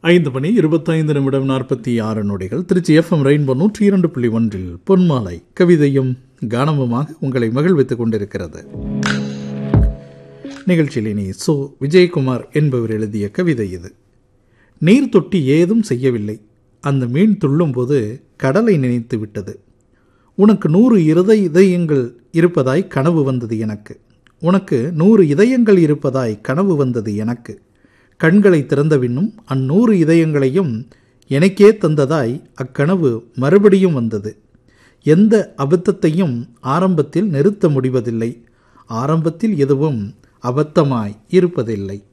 ஐந்து மணி இருபத்தைந்து நிமிடம் நாற்பத்தி ஆறு நொடிகள் திருச்சி எஃப்எம் ரெயின்போ நூற்றி இரண்டு புள்ளி ஒன்றில் பொன்மாலை கவிதையும் கானமுமாக உங்களை மகிழ்வித்துக் கொண்டிருக்கிறது நிகழ்ச்சியில் இனி சோ விஜயகுமார் என்பவர் எழுதிய கவிதை இது நீர் தொட்டி ஏதும் செய்யவில்லை அந்த மீன் துள்ளும்போது கடலை நினைத்து விட்டது உனக்கு நூறு இருதய இதயங்கள் இருப்பதாய் கனவு வந்தது எனக்கு உனக்கு நூறு இதயங்கள் இருப்பதாய் கனவு வந்தது எனக்கு கண்களை திறந்தபின்னும் அந்நூறு இதயங்களையும் எனக்கே தந்ததாய் அக்கனவு மறுபடியும் வந்தது எந்த அபத்தத்தையும் ஆரம்பத்தில் நிறுத்த முடிவதில்லை ஆரம்பத்தில் எதுவும் அபத்தமாய் இருப்பதில்லை